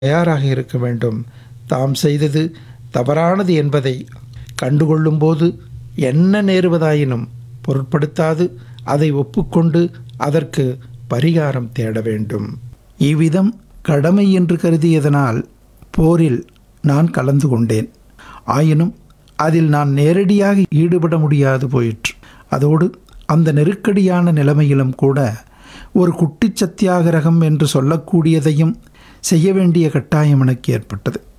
தயாராக இருக்க வேண்டும் தாம் செய்தது தவறானது என்பதை கண்டுகொள்ளும்போது என்ன நேருவதாயினும் பொருட்படுத்தாது அதை ஒப்புக்கொண்டு அதற்கு பரிகாரம் தேட வேண்டும் இவ்விதம் கடமை என்று கருதியதனால் போரில் நான் கலந்து கொண்டேன் ஆயினும் அதில் நான் நேரடியாக ஈடுபட முடியாது போயிற்று அதோடு அந்த நெருக்கடியான நிலைமையிலும் கூட ஒரு குட்டி சத்தியாகிரகம் என்று சொல்லக்கூடியதையும் செய்ய வேண்டிய கட்டாயம் எனக்கு ஏற்பட்டது